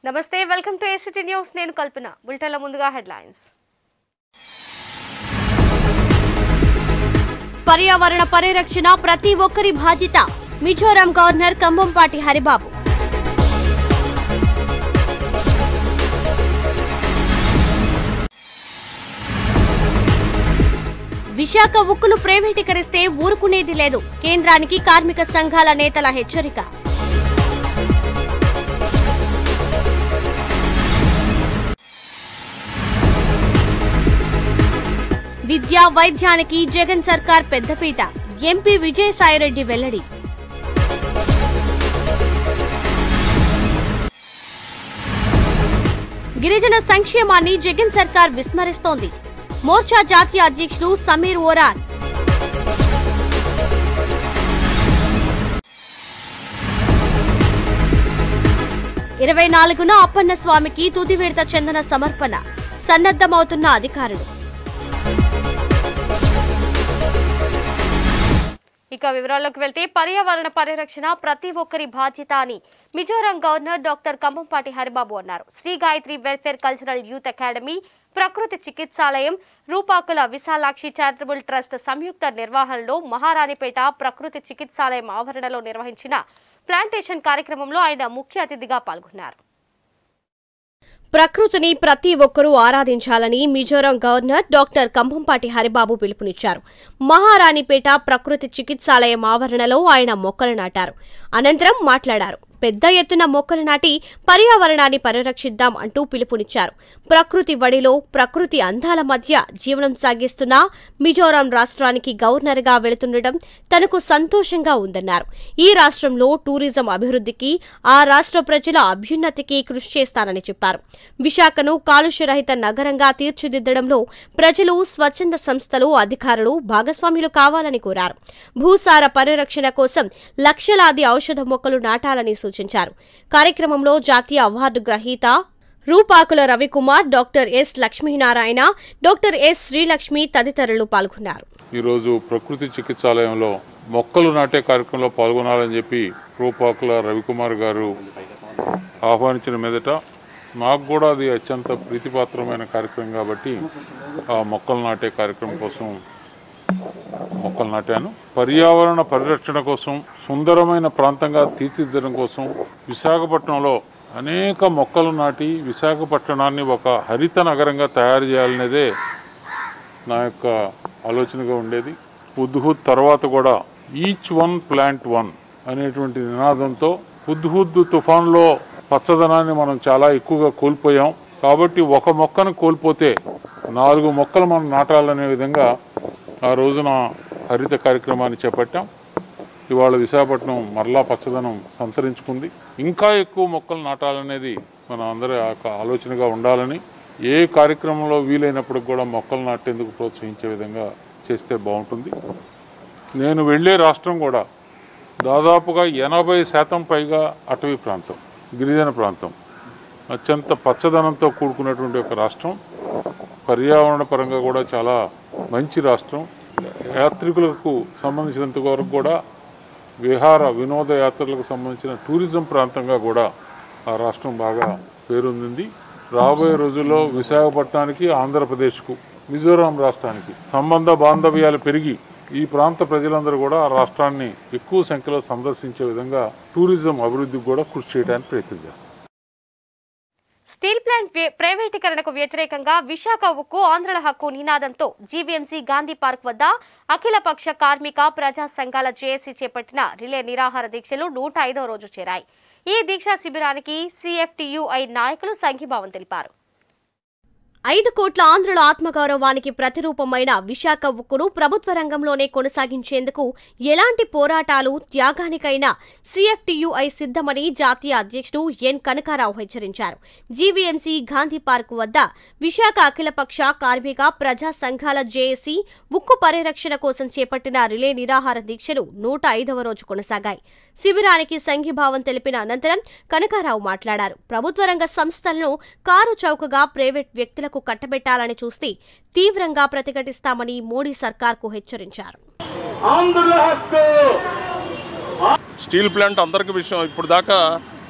నమస్తే welcome to ACT news నేను కల్పన బులెటిన్ల ముందుగా హెడ్లైన్స్ పర్యావరణ పరిరక్షణ ప్రతి ఒక్కరి బాధ్యత మిజోరాం గవర్నర్ కంభంపాటి హరిబాబు విశాఖ ఉక్కును ప్రైవేటీకరిస్తే ఊరుకునేది లేదు కేంద్రానికి కార్మిక సంఘాల నేతల హెచ్చరిక విద్యా వైద్యానికి జగన్ సర్కార్ పెద్దపీట ఎంపీ విజయసాయిరెడ్డి వెల్లడి గిరిజన సంక్షేమాన్ని జగన్ సర్కార్ విస్మరిస్తోంది మోర్చా జాతీయ అధ్యక్షులు సమీర్ ఓరాన్ ఇరవై నాలుగున అప్పన్న స్వామికి తుది విడత చెందిన సమర్పణ సన్నద్దమవుతున్న అధికారులు ఇక వివరాల్లోకి వెళ్తే పర్యావరణ పరిరక్షణ ప్రతి ఒక్కరి బాధ్యత అని మిజోరాం గవర్నర్ డాక్టర్ కంభంపాటి హరిబాబు అన్నారు Shri Gayatri welfare cultural youth academy ప్రకృతి చికిత్సాలయం రూపాకుల విశాలాక్షి చారిటబుల్ ట్రస్ట్ సంయుక్త నిర్వహణలో మహారాణిపేట ప్రకృతి చికిత్సాలయం ఆవరణలో నిర్వహించిన ప్లాంటేషన్ కార్యక్రమంలో ఆయన ముఖ్య అతిథిగా పాల్గొన్నారు ప్రకృతిని ప్రతి ఒక్కరూ ఆరాధించాలని మిజోరాం గవర్నర్ డాక్టర్ కంభంపాటి హరిబాబు పిలుపునిచ్చారు మహారాణిపేట ప్రకృతి చికిత్సాలయం ఆవరణలో ఆయన మొక్కలు నాటారు అనంతరం మాట్లాడారు పెద్ద ఎత్తున మొక్కలు నాటి పర్యావరణాన్ని పరిరక్షిద్దాం అంటూ పిలుపునిచ్చారు ప్రకృతి వడిలో ప్రకృతి అందాల మధ్య జీవనం సాగిస్తున్న మిజోరాం రాష్ట్రానికి గవర్నర్గా వెళుతుండటం తనకు సంతోషంగా ఉందన్నారు ఈ రాష్ట్రంలో టూరిజం అభివృద్ధికి ఆ రాష్ట్ర ప్రజల అభ్యున్నతికి కృషి చేస్తానని చెప్పారు విశాఖను కాలుష్యరహిత నగరంగా తీర్చిదిద్దడంలో ప్రజలు స్వచ్ఛంద సంస్థలు అధికారులు భాగస్వాములు కావాలని కోరారు భూసార పరిరక్షణ కోసం లక్షలాది ఔషధ మొక్కలు నాటాలని సూచించారు కార్యక్రమంలో జాతీయ అవార్డు గ్రహీత Rupakula Ravikumar doctor S Lakshminarayana doctor S Srilakshmi తదితరులు పాల్గొన్నారు ఈరోజు ప్రకృతి చికిత్సాలయంలో మొక్కలు నాటే కార్యక్రమంలో పాల్గొనాలని చెప్పి రూపాకుల రవికుమార్ గారు ఆహ్వానించిన మీదట నాకు కూడా అది అత్యంత ప్రీతిపాత్రమైన కార్యక్రమం కాబట్టి ఆ మొక్కలు నాటే కార్యక్రమం కోసం మొక్కలు నాటాను పర్యావరణ పరిరక్షణ కోసం సుందరమైన ప్రాంతంగా తీర్చిదిద్దడం కోసం విశాఖపట్నంలో అనేక మొక్కలు నాటి విశాఖపట్నాన్ని ఒక హరిత నగరంగా తయారు చేయాలనేదే నా యొక్క ఆలోచనగా ఉండేది హుద్హుద్ తర్వాత కూడా ఈచ్ వన్ ప్లాంట్ వన్ అనేటువంటి నినాదంతో హుద్హుద్ తుఫాన్లో పచ్చదనాన్ని మనం చాలా ఎక్కువగా కోల్పోయాం కాబట్టి ఒక మొక్కను కోల్పోతే నాలుగు మొక్కలు మనం నాటాలనే విధంగా ఆ రోజున హరిత కార్యక్రమాన్ని చేపట్టాం ఇవాళ విశాఖపట్నం మరలా పచ్చదనం సంతరించుకుంది ఇంకా ఎక్కువ మొక్కలు నాటాలనేది మన అందరి యొక్క ఆలోచనగా ఉండాలని ఏ కార్యక్రమంలో వీలైనప్పుడు కూడా మొక్కలు నాటేందుకు ప్రోత్సహించే విధంగా చేస్తే బాగుంటుంది నేను వెళ్ళే రాష్ట్రం కూడా దాదాపుగా ఎనభై శాతం పైగా అటవీ ప్రాంతం గిరిజన ప్రాంతం అత్యంత పచ్చదనంతో కూడుకున్నటువంటి ఒక రాష్ట్రం పర్యావరణ పరంగా కూడా చాలా మంచి రాష్ట్రం యాత్రికులకు సంబంధించినంత వరకు కూడా విహార వినోద యాత్రలకు సంబంధించిన టూరిజం ప్రాంతంగా కూడా ఆ రాష్ట్రం బాగా పేరొందింది రాబోయే రోజుల్లో విశాఖపట్నానికి ఆంధ్రప్రదేశ్కు మిజోరాం రాష్ట్రానికి సంబంధ బాంధవ్యాలు పెరిగి ఈ ప్రాంత ప్రజలందరూ కూడా ఆ రాష్ట్రాన్ని ఎక్కువ సంఖ్యలో సందర్శించే విధంగా టూరిజం అభివృద్ధికి కూడా కృషి చేయడానికి ప్రయత్నం చేస్తారు స్టీల్ ప్లాంట్ వ్య- ప్రైవేటీకరణకు వ్యతిరేకంగా విశాఖ ఉక్కు ఆంధ్రుల హక్కు నినాదంతో జీవీఎంసీ గాంధీ పార్క్ వద్ద అఖిలపక్ష కార్మిక ప్రజా సంఘాల జేఏసీ చేపట్టిన రిలే నిరాహార దీక్షలు నూట ఐదో రోజు చేరాయి ఈ దీక్షా శిబిరానికి సిఎఫ్టియుఐ నాయకులు సంఘీభావం తెలిపారు ఐదు కోట్ల ఆంధ్రుల ఆత్మగౌరవానికి ప్రతిరూపమైన విశాఖ ఉక్కును ప్రభుత్వ రంగంలోనే కొనసాగించేందుకు ఎలాంటి పోరాటాలు త్యాగానికైనా సిఎఫ్టియుఐ సిద్ధమని జాతీయ అధ్యక్షుడు ఎన్ కనకారావు హెచ్చరించారు జీవీఎంసీ గాంధీ పార్క్ వద్ద విశాఖ అఖిలపక్ష కార్మిక ప్రజా సంఘాల జేఏసీ ఉక్కు పరిరక్షణ కోసం చేపట్టిన రిలే నిరాహార దీక్షలు నూట ఐదవ రోజు కొనసాగాయి శిబిరానికి సంఘీభావం తెలిపిన అనంతరం కనకారావు మాట్లాడారు ప్రభుత్వ రంగ సంస్థలను కారు చౌకగా ప్రైవేట్ వ్యక్తులకు కట్టబెట్టాలని చూస్తే తీవ్రంగా ప్రతిఘటిస్తామని మోడీ సర్కార్కు హెచ్చరించారు ఆంధ్రుల హక్కు స్టీల్ ప్లాంట్ అందరికి విషయం ఇప్పుడు దాకా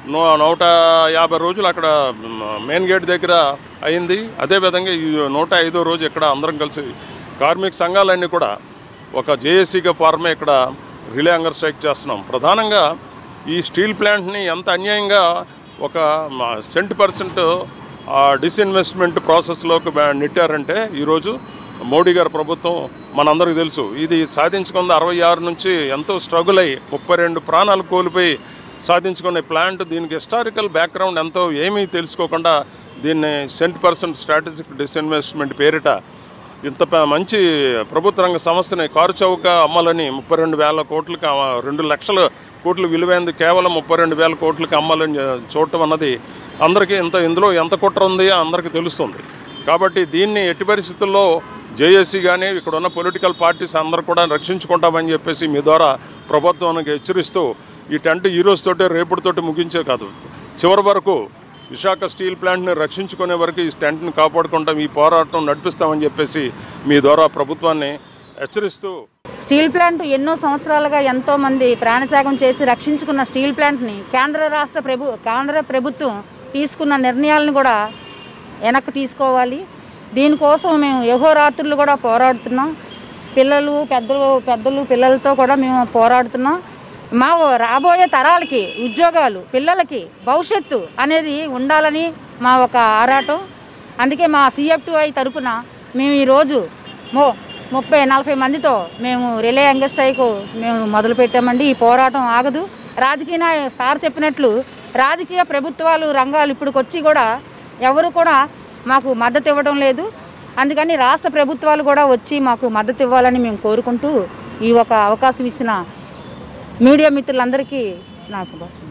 నూ నూట యాభై రోజులు అక్కడ మ్, మెయిన్ గేట్ దగ్గర అయింది అదేవిధంగా ఈ నూట ఐదో రోజు ఇక్కడ అందరం కలిసి కార్మిక సంఘాలన్నీ కూడా ఒక జేఏసీగా ఫార్మే ఇక్కడ రిలే హంగర్ స్ట్రైక్ చేస్తున్నాం ప్రధానంగా ఈ స్టీల్ ప్లాంట్ని ఎంత అన్యాయంగా ఒక సెంట్ పర్సెంట్ డిస్ఇన్వెస్ట్మెంట్ ప్రాసెస్లోకి బా- నెట్టారంటే ఈరోజు మోడీ గారి ప్రభుత్వం మనందరికీ తెలుసు ఇది సాధించుకుంది అరవై ఆరు నుంచి ఎంతో స్ట్రగుల్ అయ్యి ముప్పై రెండు ప్రాణాలు కోల్పోయి సాధించుకునే ప్లాంట్ దీనికి హిస్టారికల్ బ్యాక్గ్రౌండ్ ఎంతో ఏమీ తెలుసుకోకుండా దీన్ని సెంట్ పర్సెంట్ స్ట్రాటజిక్ డిస్ఇన్వెస్ట్మెంట్ పేరిట ఇంత ప- మంచి ప్రభుత్వ రంగ సంస్థని కారు చౌక అమ్మాలని ముప్పై రెండు వేల కోట్లకి అమ్మ- రెండు లక్షల కోట్లు విలువైంది కేవలం ముప్పై రెండు వేల కోట్లకి అమ్మాలని చూ- చూడటం అన్నది అందరికీ ఇంత ఇందులో ఎంత కుట్ర ఉంది అందరికీ తెలుస్తుంది కాబట్టి దీన్ని ఎట్టి పరిస్థితుల్లో జేఏసీ కానీ ఇక్కడ ఉన్న పొలిటికల్ పార్టీస్ అందరూ కూడా రక్షించుకుంటామని చెప్పేసి మీ ద్వారా ప్రభుత్వానికి హెచ్చరిస్తూ ఈ టెంట్ ఈ రోజుతోటి రేపటితోటి ముగించే కాదు చివరి వరకు విశాఖ స్టీల్ ప్లాంట్ని రక్షించుకునే వరకు ఈ టెంట్ని కాపాడుకుంటాం ఈ పోరాటం నడిపిస్తామని చెప్పేసి మీ ద్వారా ప్రభుత్వాన్ని హెచ్చరిస్తూ స్టీల్ ప్లాంట్ ఎన్నో సంవత్సరాలుగా ఎంతో మంది ప్రాణత్యాగం చేసి రక్షించుకున్న స్టీల్ ప్లాంట్ని కేంద్ర రాష్ట్ర ప్రభు కేంద్ర ప్రభుత్వం తీసుకున్న నిర్ణయాలను కూడా వెనక్కి తీసుకోవాలి దీనికోసం మేము యహోరాత్రులు కూడా పోరాడుతున్నాం పిల్లలు పెద్దలు పెద్దలు పిల్లలతో కూడా మేము పోరాడుతున్నాం మా రాబోయే తరాలకి ఉద్యోగాలు పిల్లలకి భవిష్యత్తు అనేది ఉండాలని మా ఒక ఆరాటం అందుకే మా సిఎఫ్ తరపున మేము ఈరోజు మో ముప్పై నలభై మందితో మేము రిలే యంగర్ స్ట్రైక్ మేము మొదలు పెట్టామండి ఈ పోరాటం ఆగదు రాజకీయ నాయ- సార్ చెప్పినట్లు రాజకీయ ప్రభుత్వాలు రంగాలు ఇప్పటికొచ్చి కూడా ఎవరు కూడా మాకు మద్దతు ఇవ్వడం లేదు అందుకని రాష్ట్ర ప్రభుత్వాలు కూడా వచ్చి మాకు మద్దతు ఇవ్వాలని మేము కోరుకుంటూ ఈ ఒక అవకాశం ఇచ్చిన మీడియా మిత్రులందరికీ నా శుభాశం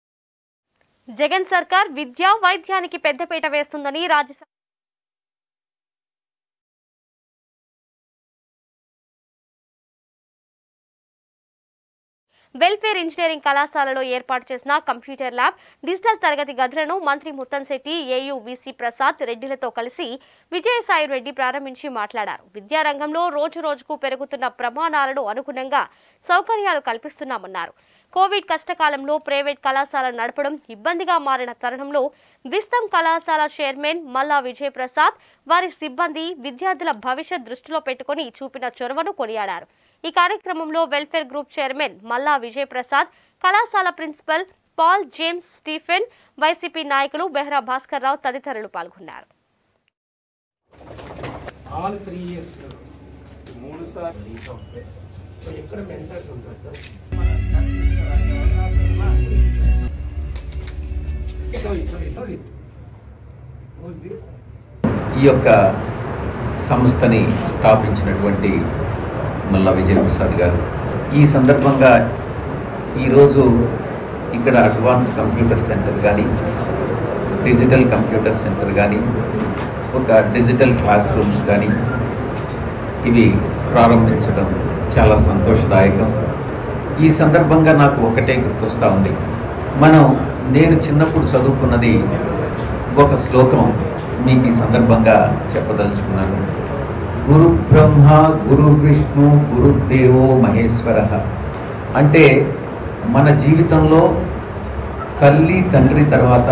జగన్ సర్కార్ విద్య వైద్యానికి పెద్దపీట వేస్తుందని రాజ్యసభ వెల్ఫేర్ ఇంజనీరింగ్ కళాశాలలో ఏర్పాటు చేసిన కంప్యూటర్ ల్యాబ్ డిజిటల్ తరగతి గదులను మంత్రి ముత్తంశెట్టి ఏయూ వీసీ ప్రసాద్ రెడ్డిలతో కలిసి విజయసాయి రెడ్డి ప్రారంభించి మాట్లాడారు విద్యారంగంలో రోజు రోజుకు పెరుగుతున్న ప్రమాణాలను అనుగుణంగా సౌకర్యాలు కల్పిస్తున్నామన్నారు కోవిడ్ కష్టకాలంలో ప్రైవేట్ కళాశాల నడపడం ఇబ్బందిగా మారిన తరుణంలో విస్తం కళాశాల చైర్మన్ మల్లా విజయప్రసాద్ వారి సిబ్బంది విద్యార్థుల భవిష్యత్ దృష్టిలో పెట్టుకుని చూపిన చొరవను కొనియాడారు ఈ కార్యక్రమంలో welfare group chairman Malla Vijayaprasad కళాశాల principal Paul James Stephen YCP నాయకులు బెహ్రా భాస్కర్ రావు తదితరులు పాల్గొన్నారు ఆల్ త్రీ ఇయర్స్ మూడు సార్లు సో ఎక్కడ మెంటర్స్ ఉంటారు sir Sorry, sorry, sorry. Who's this? ఈ యొక్క సంస్థని స్థాపించినటువంటి మల్లా విజయప్రసాద్ గారు ఈ సందర్భంగా ఈరోజు ఇక్కడ అడ్వాన్స్ కంప్యూటర్ సెంటర్ కానీ డిజిటల్ కంప్యూటర్ సెంటర్ కానీ ఒక డిజిటల్ క్లాస్ రూమ్స్ కానీ ఇవి ప్రారంభించడం చాలా సంతోషదాయకం ఈ సందర్భంగా నాకు ఒకటే గుర్తొస్తూ ఉంది మనం నేను చిన్నప్పుడు చదువుకున్నది ఒక శ్లోకం మీకు ఈ సందర్భంగా చెప్పదలుచుకున్నాను గురు బ్రహ్మ గురు విష్ణు గురుదేవో మహేశ్వర అంటే మన జీవితంలో తల్లి తండ్రి తర్వాత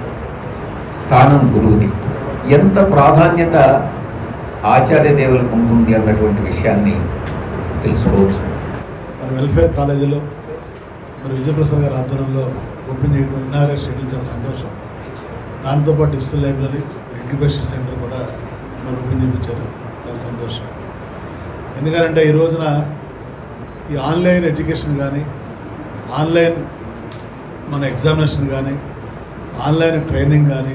స్థానం గురువుది ఎంత ప్రాధాన్యత ఆచార్య దేవులకు ఉంటుంది అన్నటువంటి విషయాన్ని తెలుసుకోవచ్చు మన వెల్ఫేర్ కాలేజీలో మరి విజయప్రసాద్ గారి ఆధ్వర్యంలో ఓపెన్ చేయడం ఇనాగరేట్ చేయడం చాలా సంతోషం దాంతోపాటు డిజిటల్ లైబ్రరీ ఇంక్యుబేషన్ సెంటర్ కూడా మరి ఓపెన్ చేయించారు చాలా సంతోషం ఎందుకంటే ఈ రోజున ఈ ఆన్లైన్ ఎడ్యుకేషన్ కానీ ఆన్లైన్ మన ఎగ్జామినేషన్ కానీ ఆన్లైన్ ట్రైనింగ్ కానీ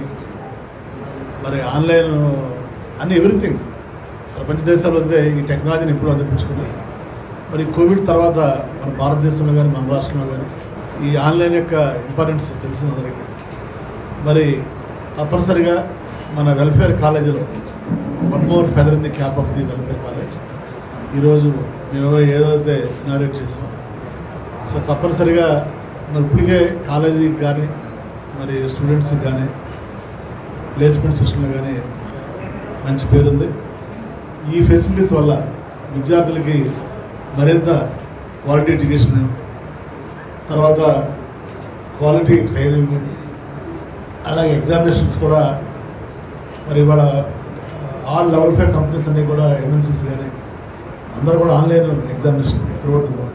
మరి ఆన్లైన్ అన్ని ఎవ్రీథింగ్ ప్రపంచ దేశాల్లో అయితే ఈ టెక్నాలజీని ఇంప్రూవ్ అందిపించుకుని మరి కోవిడ్ తర్వాత మన భారతదేశంలో కానీ మన రాష్ట్రంలో కానీ ఈ ఆన్లైన్ యొక్క ఇంపార్టెన్స్ తెలిసింది అందరికీ మరి తప్పనిసరిగా మన వెల్ఫేర్ కాలేజీలో one more feather in the cap of the welfare college ఈరోజు మేము ఏదైతే ఇనారేట్ చేసామో సో తప్పనిసరిగా మరి ఇప్పటికే కాలేజీకి కానీ మరి స్టూడెంట్స్కి కానీ ప్లేస్మెంట్ సిస్టంలో కానీ మంచి పేరుంది ఈ ఫెసిలిటీస్ వల్ల విద్యార్థులకి మరింత క్వాలిటీ ఎడ్యుకేషన్ తర్వాత క్వాలిటీ ట్రైనింగ్ అలాగే ఎగ్జామినేషన్స్ కూడా మరి ఇవాళ ఆల్ లెవెల్ ఫైవ్ కంపెనీస్ అన్నీ కూడా ఎంఎన్సీస్ కానీ అందరూ కూడా online examination throughout the world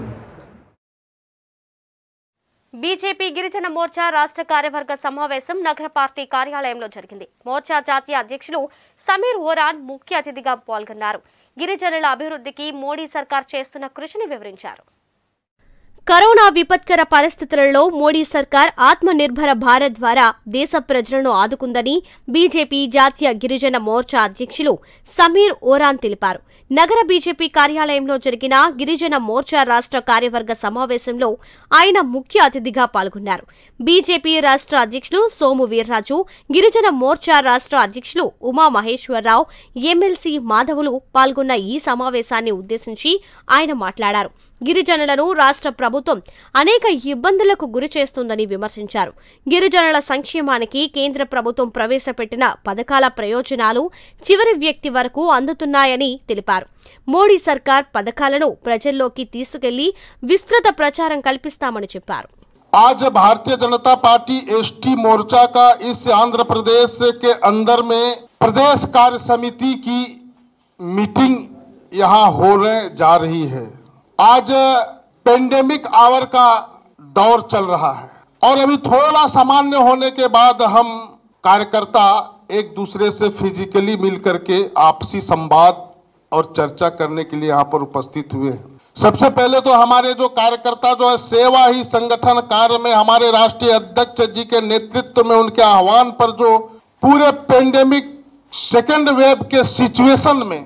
BJP గిరిజన మోర్చా రాష్ట్ర కార్యవర్గ సమావేశం నగర పార్టీ కార్యాలయంలో జరిగింది మోర్చా జాతీయ అధ్యక్షులు సమీర్ ఓరాన్ ముఖ్య అతిథిగా పాల్గొన్నారు గిరిజనుల అభివృద్ధికి మోడీ సర్కార్ చేస్తున్న కృషిని వివరించారు కరోనా విపత్కర పరిస్థితులలో మోడీ సర్కార్ ఆత్మనిర్భర భారత్ ద్వారా దేశ ప్రజలను ఆదుకుందని బీజేపీ జాతీయ గిరిజన మోర్చా అధ్యక్షులు సమీర్ ఓరాన్ తెలిపారు నగర బీజేపీ కార్యాలయంలో జరిగిన గిరిజన మోర్చా రాష్ట్ర కార్యవర్గ సమావేశంలో ఆయన ముఖ్య అతిథిగా పాల్గొన్నారు బీజేపీ రాష్ట్ర అధ్యక్షులు సోము వీర్రాజు గిరిజన మోర్చా రాష్ట్ర అధ్యక్షులు ఉమా మహేశ్వరరావు ఎమ్మెల్సీ మాధవులు పాల్గొన్న ఈ సమావేశాన్ని ఉద్దేశించి ఆయన మాట్లాడారు గిరిజనులను రాష్ట్ర ప్రభుత్వం అనేక ఇబ్బందులకు గురి చేస్తుందని విమర్శించారు గిరిజనుల సంక్షేమానికి కేంద్ర ప్రభుత్వం ప్రవేశపెట్టిన పథకాల ప్రయోజనాలు చివరి వ్యక్తి వరకు అందుతున్నాయని తెలిపారు మోడీ సర్కార్ పథకాలను ప్రజల్లోకి తీసుకెళ్లి విస్తృత ప్రచారం కల్పిస్తామని చెప్పారు आज भारतीय जनता पार्टी एसटी मोर्चा का इस आंध्र प्रदेश के अंदर में प्रदेश कार्य समिति की मीटिंग यहाँ होने जा रही है आज पेंडेमिक आवर का दौर चल रहा है और अभी थोड़ा सामान्य होने के बाद हम कार्यकर्ता एक दूसरे से फिजिकली मिल करके आपसी संवाद और चर्चा करने के लिए यहाँ पर उपस्थित हुए हैं सबसे पहले तो हमारे जो कार्यकर्ता जो है सेवा ही संगठन कार्य में हमारे राष्ट्रीय अध्यक्ष जी के नेतृत्व में उनके आह्वान पर जो पूरे पेंडेमिक सेकेंड वेव के सिचुएशन में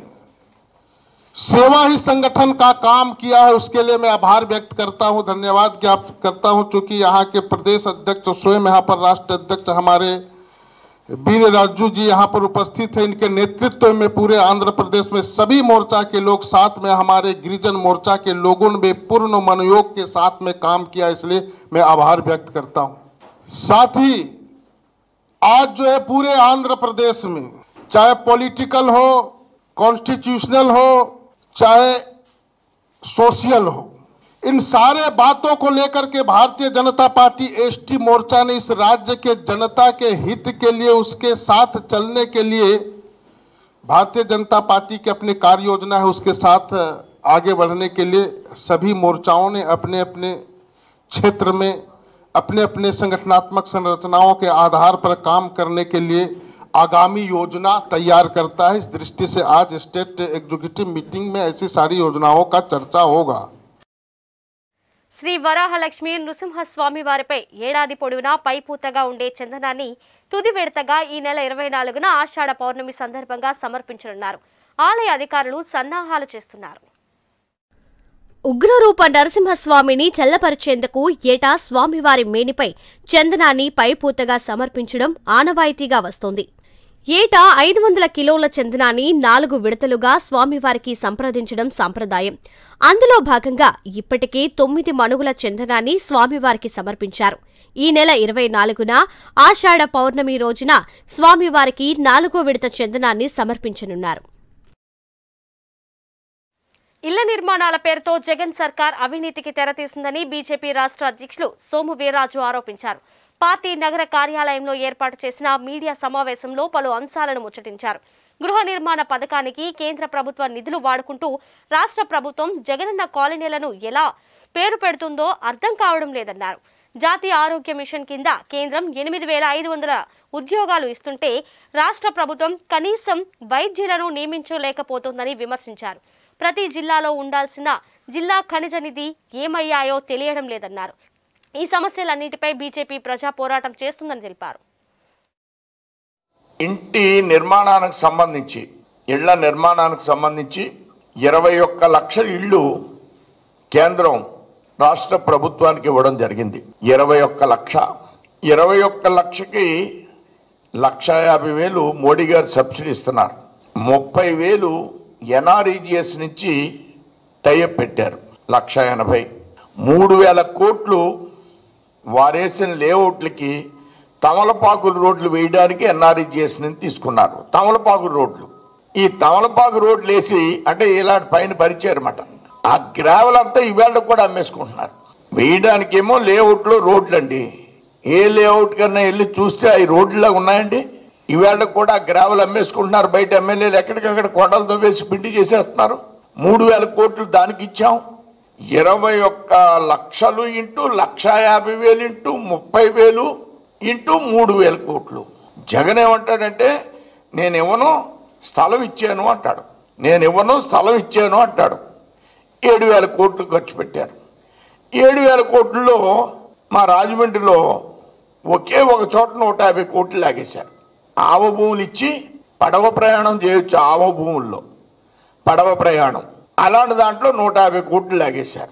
सेवा ही संगठन का काम किया है उसके लिए मैं आभार व्यक्त करता हूं धन्यवाद ज्ञापित करता हूं चूंकि यहाँ के प्रदेश अध्यक्ष स्वयं यहाँ पर राष्ट्र अध्यक्ष हमारे वीर राजू जी यहाँ पर उपस्थित है इनके नेतृत्व में पूरे आंध्र प्रदेश में सभी मोर्चा के लोग साथ में हमारे गिरिजन मोर्चा के लोगों ने पूर्ण मनोयोग के साथ में काम किया इसलिए मैं आभार व्यक्त करता हूँ साथ ही आज जो है पूरे आंध्र प्रदेश में चाहे पॉलिटिकल हो कॉन्स्टिट्यूशनल हो चाहे सोशल हो इन सारे बातों को लेकर के भारतीय जनता पार्टी एसटी मोर्चा ने इस राज्य के जनता के हित के लिए उसके साथ चलने के लिए भारतीय जनता पार्टी की अपनी कार्य योजना है उसके साथ आगे बढ़ने के लिए सभी मोर्चाओं ने अपने अपने क्षेत्र में अपने अपने संगठनात्मक संरचनाओं के आधार पर काम करने के लिए आगामी योजना तैयार करता है इस दृष्टि से आज स्टेट एग्जीक्यूटिव मीटिंग में ऐसी सारी योजनाओं का चर्चा होगा శ్రీ వరాహలక్ష్మి నృసింహస్వామి వారిపై ఏడాది పొడవునా పైపూతగా ఉండే చందనాన్ని తుది విడతగా ఈ నెల ఇరవై నాలుగున ఆషాఢ పౌర్ణమి సందర్భంగా సమర్పించనున్నారు ఆలయ అధికారులు సన్నాహాలు చేస్తున్నారు ఉగ్రరూప నరసింహస్వామిని చల్లపరిచేందుకు ఏటా స్వామివారి మేనిపై చందనాన్ని పైపూతగా సమర్పించడం ఆనవాయితీగా వస్తోంది ఏటా ఐదు వందల కిలోల చందనాన్ని నాలుగు విడతలుగా స్వామివారికి సంప్రదించడం సంప్రదాయం అందులో భాగంగా ఇప్పటికే తొమ్మిది మణుగుల చందనాన్ని స్వామివారికి సమర్పించారు ఈ నెల ఇరవై నాలుగున ఆషాఢ పౌర్ణమి రోజున స్వామివారికి నాలుగో విడత చందనాన్ని సమర్పించనున్నారు ఇళ్ల నిర్మాణాల పేరుతో జగన్ సర్కార్ అవినీతికి తెరతీసిందని బీజేపీ రాష్ట్ర అధ్యక్షులు సోము వీర్రాజు ఆరోపించారు పార్టీ నగర కార్యాలయంలో ఏర్పాటు చేసిన మీడియా సమావేశంలో పలు అంశాలను ముచ్చటించారు గృహ నిర్మాణ పథకానికి కేంద్ర ప్రభుత్వ నిధులు వాడుకుంటూ రాష్ట్ర ప్రభుత్వం జగనన్న కాలనీలను ఎలా పేరు పెడుతుందో అర్థం కావడం లేదన్నారు జాతీయ ఆరోగ్య మిషన్ కింద కేంద్రం ఎనిమిది వేల ఐదు వందల ఉద్యోగాలు ఇస్తుంటే రాష్ట్ర ప్రభుత్వం కనీసం వైద్యులను నియమించలేకపోతోందని విమర్శించారు ప్రతి జిల్లాలో ఉండాల్సిన జిల్లా ఖనిజ నిధి ఏమయ్యాయో తెలియడం లేదన్నారు ఈ సమస్యలన్నిటిపై బీజేపీ ప్రజా పోరాటం చేస్తుందని తెలిపారు ఇంటి నిర్మాణానికి సంబంధించి ఇళ్ల నిర్మాణానికి సంబంధించి ఇరవై ఒక్క లక్షల ఇళ్ళు కేంద్రం రాష్ట్ర ప్రభుత్వానికి ఇవ్వడం జరిగింది ఇరవై ఒక్క లక్ష ఇరవై ఒక్క లక్షకి లక్ష యాభై వేలు మోడీ గారు సబ్సిడీ ఇస్తున్నారు ముప్పై వేలు ఎన్ఆర్ఈజిఎస్ నుంచి టైఅప్ పెట్టారు లక్ష ఎనభై మూడు వేల కోట్లు వారేసిన లేఅవుట్లకి తమలపాకుల రోడ్లు వేయడానికి ఎన్ఆర్ఈజిఎస్ నుంచి తీసుకున్నారు తమలపాకుల రోడ్లు ఈ తమలపాకు రోడ్లు వేసి అంటే ఇలాంటి పైన పరిచారన్నమాట ఆ గ్రావెల్ అంతా ఈవేళ కూడా అమ్మేసుకుంటున్నారు వేయడానికేమో లేఅవుట్లో రోడ్లు అండి ఏ లేఅవుట్ కన్నా వెళ్ళి చూస్తే అవి రోడ్లా ఉన్నాయండి ఈవేళ కూడా గ్రావెల్ అమ్మేసుకుంటున్నారు బయట ఎమ్మెల్యేలు ఎక్కడికక్కడ కొండలు తవ్వేసి పిండి చేసేస్తున్నారు మూడు వేల కోట్లు దానికి ఇచ్చాం ఇరవై ఒక్క లక్షలు ఇంటూ లక్ష యాభై వేలు ఇంటూ ముప్పై వేలు ఇంటూ మూడు వేల కోట్లు జగన్ ఏమంటాడంటే నేను ఇవ్వను స్థలం ఇచ్చాను అంటాడు నేను ఇవ్వను స్థలం ఇచ్చాను అంటాడు ఏడు వేల కోట్లు ఖర్చు పెట్టారు ఏడు వేల కోట్లలో మా రాజమండ్రిలో ఒకే ఒక చోట నూట యాభై కోట్లు లాగేశారు ఆవ భూములు ఇచ్చి పడవ ప్రయాణం చేయొచ్చు ఆవ భూముల్లో పడవ ప్రయాణం అలాంటి దాంట్లో నూట యాభై కోట్లు లాగేశారు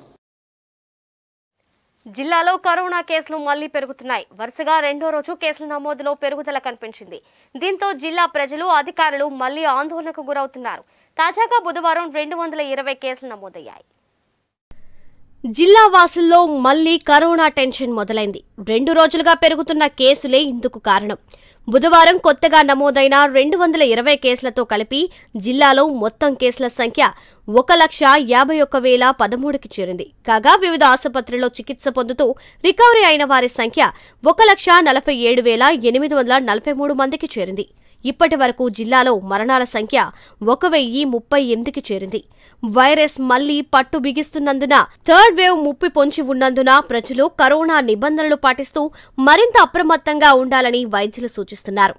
జిల్లాలో కరోనా కేసులు మళ్లీ పెరుగుతున్నాయి వరుసగా రెండో రోజు కేసుల నమోదులో పెరుగుదల కనిపించింది దీంతో జిల్లా ప్రజలు అధికారులు మళ్లీ ఆందోళనకు గురవుతున్నారు తాజాగా బుధవారం రెండు వందల ఇరవై కేసులు నమోదయ్యాయి జిల్లా వాసుల్లో మళ్లీ కరోనా టెన్షన్ మొదలైంది రెండు రోజులుగా పెరుగుతున్న కేసులే ఇందుకు కారణం బుధవారం కొత్తగా నమోదైన రెండు వందల ఇరవై కేసులతో కలిపి జిల్లాలో మొత్తం కేసుల సంఖ్య ఒక లక్ష యాభై ఒక్క వేల పదమూడుకి చేరింది కాగా వివిధ ఆసుపత్రుల్లో చికిత్స పొందుతూ రికవరీ అయిన వారి సంఖ్య ఒక లక్ష నలభై ఏడు వేల ఎనిమిది వందల నలభై మూడు మందికి చేరింది ఇప్పటి వరకు జిల్లాలో మరణాల సంఖ్య ఒక వెయ్యి ముప్పై ఎనిమిదికి చేరింది వైరస్ మళ్లీ పట్టు బిగిస్తున్నందున థర్డ్ వేవ్ ముప్పి పొంచి ఉన్నందున ప్రజలు కరోనా నిబంధనలు పాటిస్తూ మరింత అప్రమత్తంగా ఉండాలని వైద్యులు సూచిస్తున్నారు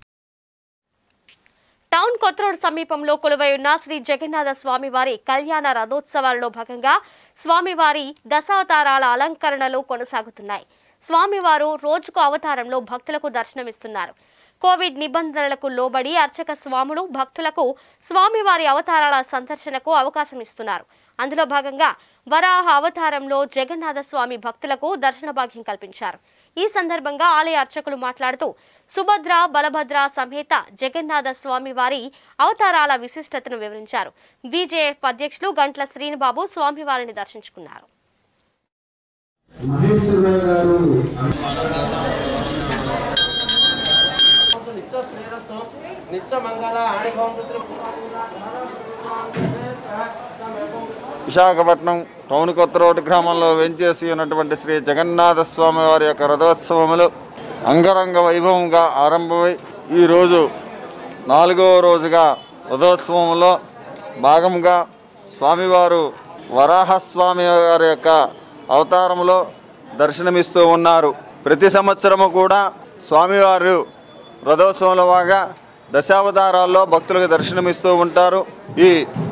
టౌన్ కొత్రోడ్ సమీపంలో కొలువై ఉన్న శ్రీ జగన్నాథ స్వామివారి కళ్యాణ రథోత్సవాలలో భాగంగా స్వామివారి దశావతారాల అలంకరణలు కొనసాగుతున్నాయి స్వామివారు రోజుకు అవతారంలో భక్తులకు దర్శనమిస్తున్నారు కోవిడ్ నిబంధనలకు లోబడి అర్చక స్వాములు భక్తులకు స్వామివారి అవతారాల సందర్శనకు అవకాశం ఇస్తున్నారు అందులో భాగంగా వరాహ అవతారంలో జగన్నాథ స్వామి భక్తులకు దర్శన భాగ్యం కల్పించారు ఈ సందర్భంగా ఆలయ అర్చకులు మాట్లాడుతూ సుభద్ర బలభద్ర సమేత జగన్నాథ స్వామి వారి అవతారాల విశిష్టతను వివరించారు బీజేఎఫ్ అధ్యక్షులు గంట్ల శ్రీనిబాబు స్వామివారిని దర్శించుకున్నారు మహేశ్వరరావు గారు నిత్య మంగళ విశాఖపట్నం టౌన్ కొత్త రోడ్డు గ్రామంలో వెంచేసి ఉన్నటువంటి శ్రీ జగన్నాథ స్వామి వారి యొక్క రథోత్సవములు అంగరంగ వైభవంగా ఆరంభమై ఈరోజు నాలుగవ రోజుగా రథోత్సవంలో భాగంగా స్వామివారు వరాహస్వామి వారి యొక్క అవతారంలో దర్శనమిస్తూ ఉన్నారు ప్రతి సంవత్సరము కూడా స్వామివారు రథోత్సవంలో బాగా దశావతారాల్లో భక్తులకు దర్శనమిస్తూ ఉంటారు ఈ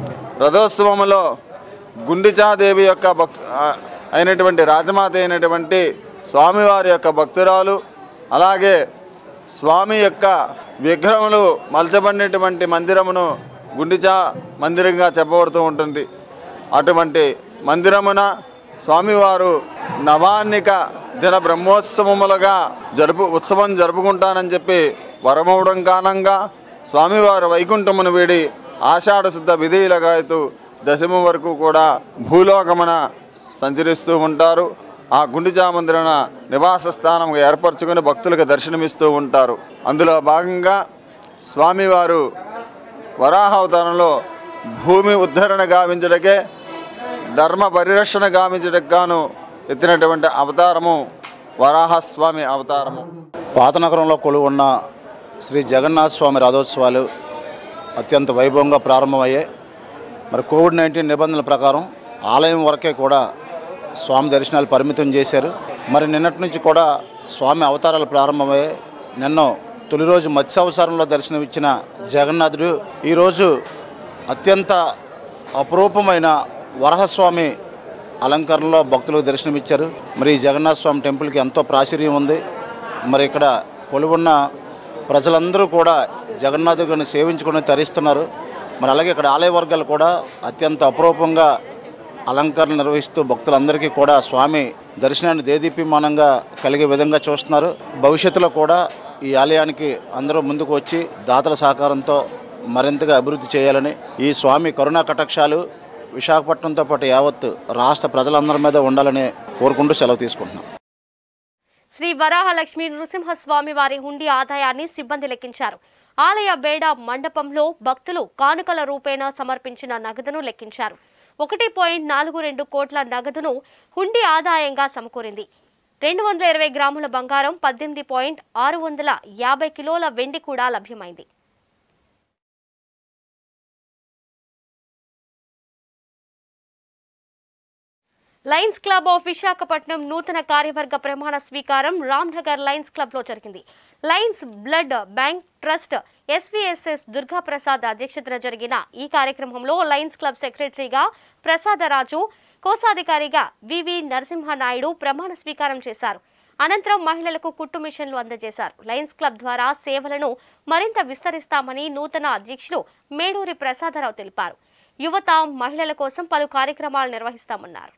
రథోత్సవంలో గుండిచాదేవి యొక్క భక్ ఆ, అయినటువంటి రాజమాత అయినటువంటి స్వామివారి యొక్క భక్తురాలు అలాగే స్వామి యొక్క విగ్రహములు మలచబడినటువంటి మందిరమును గుండిచా మందిరంగా చెప్పబడుతూ ఉంటుంది అటువంటి మందిరమున స్వామివారు నవాన్నిక దిన బ్రహ్మోత్సవములుగా జరుపు ఉత్సవం జరుపుకుంటానని చెప్పి వరమవడం కారణంగా స్వామివారు వైకుంఠమును వీడి ఆషాఢ శుద్ధ విధిలగాయతూ దశమి వరకు కూడా భూలోకమున సంచరిస్తూ ఉంటారు ఆ గుండిజా మందిరన నివాస స్థానం ఏర్పరచుకొని భక్తులకు దర్శనమిస్తూ ఉంటారు అందులో భాగంగా స్వామివారు వరాహ అవతారంలో భూమి ఉద్ధరణ గావించడకే ధర్మ పరిరక్షణ గావించడానికి గాను ఎత్తినటువంటి అవతారము వరాహస్వామి అవతారము పాత నగరంలో కొలువు ఉన్న శ్రీ జగన్నాథ స్వామి రథోత్సవాలు అత్యంత వైభవంగా ప్రారంభమయ్యాయి మరి కోవిడ్ నైన్టీన్ నిబంధనల ప్రకారం ఆలయం వరకే కూడా స్వామి దర్శనాలు పరిమితం చేశారు మరి నిన్నటి నుంచి కూడా స్వామి అవతారాలు ప్రారంభమయ్యాయి నిన్న తొలి రోజు మత్స్యావతారంలో దర్శనమిచ్చిన జగన్నాథుడు ఈరోజు అత్యంత అపురూపమైన వరహస్వామి అలంకరణలో భక్తులకు దర్శనమిచ్చారు మరి ఈ జగన్నాథ స్వామి టెంపుల్కి ఎంతో ప్రాచుర్యం ఉంది మరి ఇక్కడ కొలువున్న ప్రజలందరూ కూడా జగన్నాథుడిని సేవించుకుని తరిస్తున్నారు మరి అలాగే ఇక్కడ ఆలయ వర్గాలు కూడా అత్యంత అపురూపంగా అలంకరణ నిర్వహిస్తూ భక్తులందరికీ కూడా స్వామి దర్శనాన్ని దేదీప్యమానంగా కలిగే విధంగా చూస్తున్నారు భవిష్యత్తులో కూడా ఈ ఆలయానికి అందరూ ముందుకు వచ్చి దాతల సహకారంతో మరింతగా అభివృద్ధి చేయాలని ఈ స్వామి కరుణా కటాక్షాలు విశాఖపట్నంతో పాటు యావత్ రాష్ట్ర ప్రజలందరి మీద ఉండాలని కోరుకుంటూ సెలవు తీసుకుంటున్నాం శ్రీ వరాహలక్ష్మి నృసింహస్వామి వారి హుండీ ఆదాయాన్ని సిబ్బంది లెక్కించారు ఆలయ బేడ మండపంలో భక్తులు కానుకల రూపేణ సమర్పించిన నగదును లెక్కించారు ఒకటి పాయింట్ నాలుగు రెండు కోట్ల నగదును హుండీ ఆదాయంగా సమకూరింది రెండు వందల ఇరవై గ్రాముల బంగారం పద్దెనిమిది పాయింట్ ఆరు వందల యాభై కిలోల వెండి కూడా లభ్యమైంది లయన్స్ క్లబ్ ఆఫ్ విశాఖపట్నం నూతన కార్యవర్గ ప్రమాణ స్వీకారం రామ్నగర్ లయన్స్ క్లబ్ లో జరిగింది Lions Blood Bank Trust SVSS Durga Prasad అధ్యక్షతన జరిగిన ఈ కార్యక్రమంలో లయన్స్ క్లబ్ సెక్రటరీగా ప్రసాదరాజు కోశాధికారిగా వివి నరసింహనాయుడు ప్రమాణ స్వీకారం చేశారు అనంతరం మహిళలకు కుట్టు మిషన్లు అందజేశారు లయన్స్ క్లబ్ ద్వారా సేవలను మరింత విస్తరిస్తామని నూతన అధ్యక్షులు మేడూరి ప్రసాదరావు తెలిపారు యువత మహిళల కోసం పలు కార్యక్రమాలు నిర్వహిస్తామన్నారు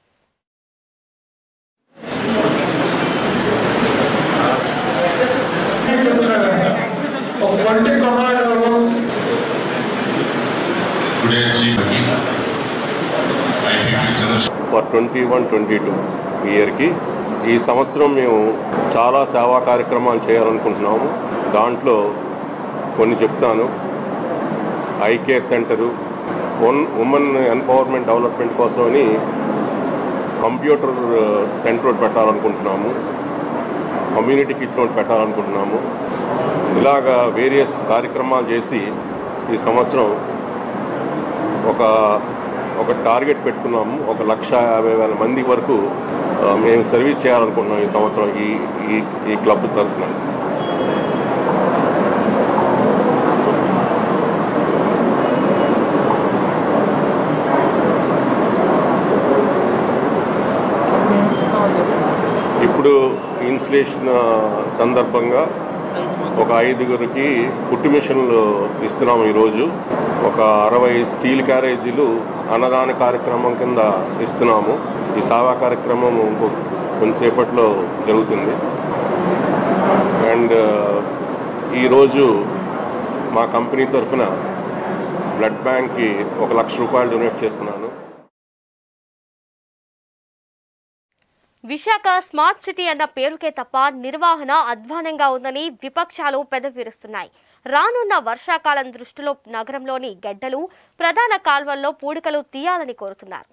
for twenty one twenty two ఇయర్కి ఈ సంవత్సరం మేము చాలా సేవా కార్యక్రమాలు చేయాలనుకుంటున్నాము దాంట్లో కొన్ని చెప్తాను eye care centre one women empowerment development కోసమని కంప్యూటర్ సెంటర్ ఒకటి పెట్టాలనుకుంటున్నాము కమ్యూనిటీ కిచెన్ ఒకటి పెట్టాలనుకుంటున్నాము ఇలాగా వేరియస్ కార్యక్రమాలు చేసి ఈ సంవత్సరం ఒక ఒక టార్గెట్ పెట్టుకున్నాము ఒక లక్ష యాభై వేల మంది వరకు ఆ, మేము సర్వీస్ చేయాలనుకుంటున్నాం ఈ సంవత్సరం ఈ ఈ ఈ క్లబ్ తరఫున ఇప్పుడు ఇన్స్టలేషన్ సందర్భంగా ఒక ఐదుగురికి కుట్టు మిషన్లు ఇస్తున్నాము ఈరోజు ఒక అరవై స్టీల్ క్యారేజీలు అన్నదాన కార్యక్రమం కింద ఇస్తున్నాము ఈ సేవా కార్యక్రమం ఇంకో- కొంతసేపట్లో జరుగుతుంది అండ్ ఈరోజు మా కంపెనీ తరఫున బ్లడ్ బ్యాంక్కి ఒక లక్ష రూపాయలు డొనేట్ చేస్తున్నాను విశాఖ స్మార్ట్ సిటీ అన్న పేరుకే తప్ప నిర్వహణ అధ్వానంగా ఉందని విపక్షాలు పెదవిరుస్తున్నాయి రానున్న వర్షాకాలం దృష్టిలో నగరంలోని గడ్డలు ప్రధాన కాల్వల్లో పూడికలు తీయాలని కోరుతున్నారు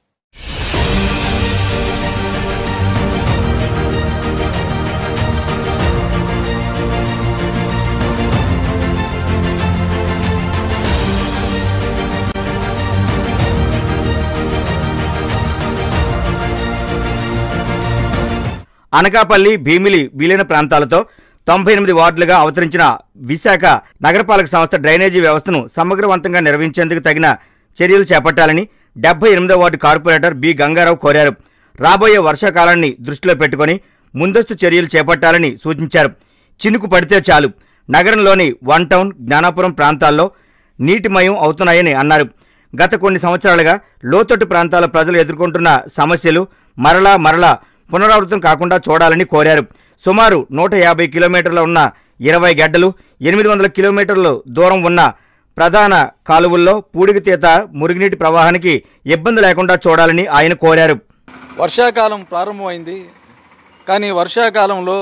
అనకాపల్లి భీమిలి విలీన ప్రాంతాలతో తొంభై ఎనిమిది వార్డులుగా అవతరించిన విశాఖ నగరపాలక సంస్థ డ్రైనేజీ వ్యవస్థను సమగ్రవంతంగా నిర్వహించేందుకు తగిన చర్యలు చేపట్టాలని డెబ్బై ఎనిమిదో వార్డు కార్పొరేటర్ బి గంగారావు కోరారు రాబోయే వర్షాకాలాన్ని దృష్టిలో పెట్టుకొని ముందస్తు చర్యలు చేపట్టాలని సూచించారు చినుకు పడితే చాలు నగరంలోని వన్ టౌన్ జ్ఞానాపురం ప్రాంతాల్లో నీటిమయం అవుతున్నాయని అన్నారు గత కొన్ని సంవత్సరాలుగా లోతట్టు ప్రాంతాల ప్రజలు ఎదుర్కొంటున్న సమస్యలు మరలా మరలా పునరావృతం కాకుండా చూడాలని కోరారు సుమారు నూట యాభై కిలోమీటర్ల ఉన్న ఇరవై గడ్డలు ఎనిమిది వందల కిలోమీటర్లు దూరం ఉన్న ప్రధాన కాలువల్లో పూడికతీత మురుగునీటి ప్రవాహానికి ఇబ్బంది లేకుండా చూడాలని ఆయన కోరారు వర్షాకాలం ప్రారంభమైంది కానీ వర్షాకాలంలో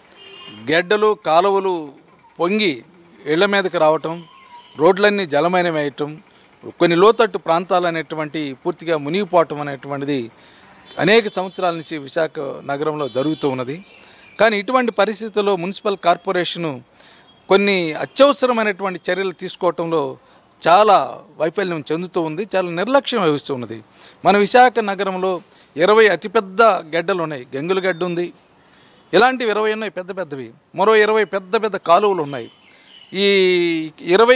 గెడ్డలు కాలువలు పొంగి ఇళ్ల మీదకి రావటం రోడ్లన్నీ జలమయమేయటం కొన్ని లోతట్టు ప్రాంతాలు అనేటువంటి పూర్తిగా మునిగిపోవటం అనేటువంటిది అనేక సంవత్సరాల నుంచి విశాఖ నగరంలో జరుగుతూ ఉన్నది కానీ ఇటువంటి పరిస్థితుల్లో మున్సిపల్ కార్పొరేషను కొన్ని అత్యవసరమైనటువంటి చర్యలు తీసుకోవటంలో చాలా వైఫల్యం చెందుతూ ఉంది చాలా నిర్లక్ష్యం వహిస్తూ ఉన్నది మన విశాఖ నగరంలో ఇరవై అతిపెద్ద గడ్డలు ఉన్నాయి గంగుల గడ్డ ఉంది ఇలాంటివి ఇరవై ఉన్నాయి పెద్ద పెద్దవి మరో ఇరవై పెద్ద పెద్ద కాలువలు ఉన్నాయి ఈ ఇరవై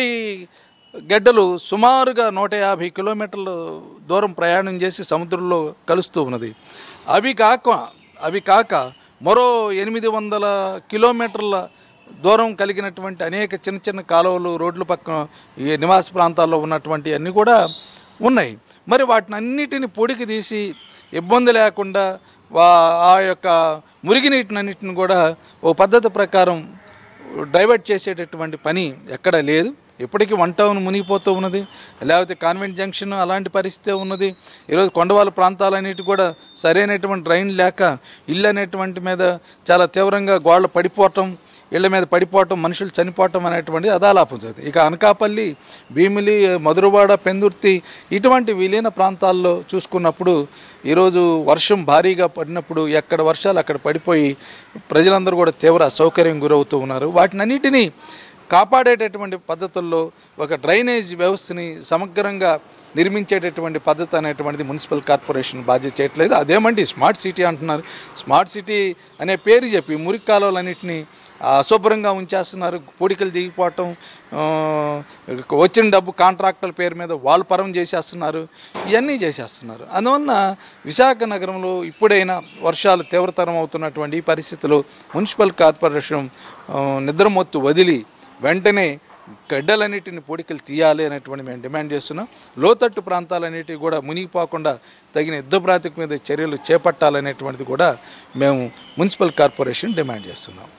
గడ్డలు సుమారుగా నూట యాభై కిలోమీటర్ల దూరం ప్రయాణం చేసి సముద్రంలో కలుస్తూ ఉన్నది అవి కాక అవి కాక మరో ఎనిమిది వందల కిలోమీటర్ల దూరం కలిగినటువంటి అనేక చిన్న చిన్న కాలువలు రోడ్ల పక్కన ఈ నివాస ప్రాంతాల్లో ఉన్నటువంటి అన్నీ కూడా ఉన్నాయి మరి వాటిని అన్నిటిని పొడికి తీసి ఇబ్బంది లేకుండా వా ఆ యొక్క మురిగినీటినన్నిటిని కూడా ఓ పద్ధతి ప్రకారం డైవర్ట్ చేసేటటువంటి పని ఎక్కడా లేదు ఇప్పటికీ వన్ టౌన్ మునిగిపోతూ ఉన్నది లేకపోతే కాన్వెంట్ జంక్షన్ అలాంటి పరిస్థితి ఉన్నది ఈరోజు కొండవాళ్ళ ప్రాంతాలన్నిటి కూడా సరైనటువంటి డ్రైన్ లేక ఇల్లు అనేటువంటి మీద చాలా తీవ్రంగా గోడలు పడిపోవటం ఇళ్ల మీద పడిపోవటం మనుషులు చనిపోవటం అనేటువంటిది అదాలాపం జరుగుతుంది ఇక అనకాపల్లి భీమిలి మధురవాడ పెందుర్తి ఇటువంటి విలీన ప్రాంతాల్లో చూసుకున్నప్పుడు ఈరోజు వర్షం భారీగా పడినప్పుడు ఎక్కడ వర్షాలు అక్కడ పడిపోయి ప్రజలందరూ కూడా తీవ్ర అసౌకర్యం గురవుతూ ఉన్నారు వాటినన్నిటినీ కాపాడేటటువంటి పద్ధతుల్లో ఒక డ్రైనేజ్ వ్యవస్థని సమగ్రంగా నిర్మించేటటువంటి పద్ధతి అనేటువంటిది మున్సిపల్ కార్పొరేషన్ బాధ్యత చేయట్లేదు అదేమంటే స్మార్ట్ సిటీ అంటున్నారు స్మార్ట్ సిటీ అనే పేరు చెప్పి మురికి కాలువలన్నింటినీ అశుభ్రంగా ఉంచేస్తున్నారు పూడికలు దిగిపోవటం ఆ, వచ్చిన డబ్బు కాంట్రాక్టర్ల పేరు మీద వాళ్ళు పరం చేసేస్తున్నారు ఇవన్నీ చేసేస్తున్నారు అందువలన విశాఖ నగరంలో ఇప్పుడైనా వర్షాలు తీవ్రతరం అవుతున్నటువంటి ఈ పరిస్థితుల్లో మున్సిపల్ కార్పొరేషన్ ఆ, నిద్రమొత్తు వదిలి వెంటనే గడ్డలన్నిటిని పొడికలు తీయాలి అనేటువంటి మేము డిమాండ్ చేస్తున్నాం లోతట్టు ప్రాంతాలన్నిటివి కూడా మునిగిపోకుండా తగిన యుద్ధ ప్రాతిక మీద చర్యలు చేపట్టాలనేటువంటిది కూడా మేము మున్సిపల్ కార్పొరేషన్ డిమాండ్ చేస్తున్నాం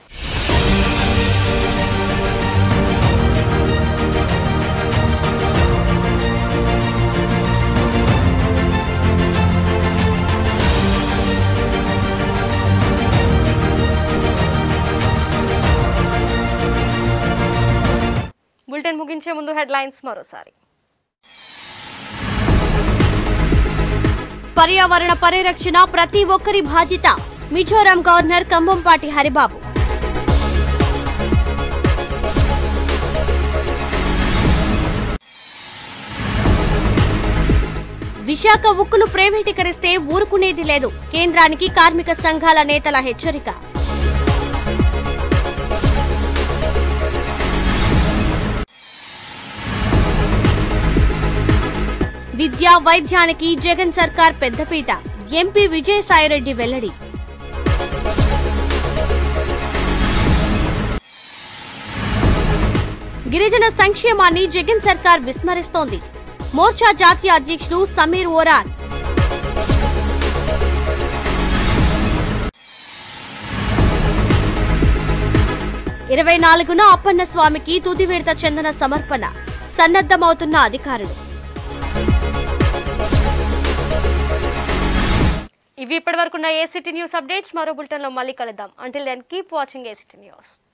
బులెటిన్ ముగించే ముందు హెడ్లైన్స్ మరోసారి పర్యావరణ పరిరక్షణ ప్రతి ఒక్కరి బాధ్యత మిజోరాం గవర్నర్ కంభంపాటి హరిబాబు విశాఖ ఉక్కును ప్రైవేటీకరిస్తే ఊరుకునేది లేదు కేంద్రానికి కార్మిక సంఘాల నేతల హెచ్చరిక విద్యా వైద్యానికి జగన్ సర్కార్ పెద్దపీట ఎంపీ విజయసాయిరెడ్డి వెల్లడి గిరిజన సంక్షేమాన్ని జగన్ సర్కార్ విస్మరిస్తోంది మోర్చా జాతీయ అధ్యక్షుడు సమీర్ ఓరాన్ ఇరవై నాలుగున అప్పన్న స్వామికి తుది విడత చెందిన సమర్పణ సన్నద్ధమవుతున్న అధికారులు ఇవి ఇప్పటివరకున్న ఏసీటీ న్యూస్ అప్డేట్స్ మరో బులెటిన్లో మళ్ళీ కలుద్దాం until then keep watching ACT news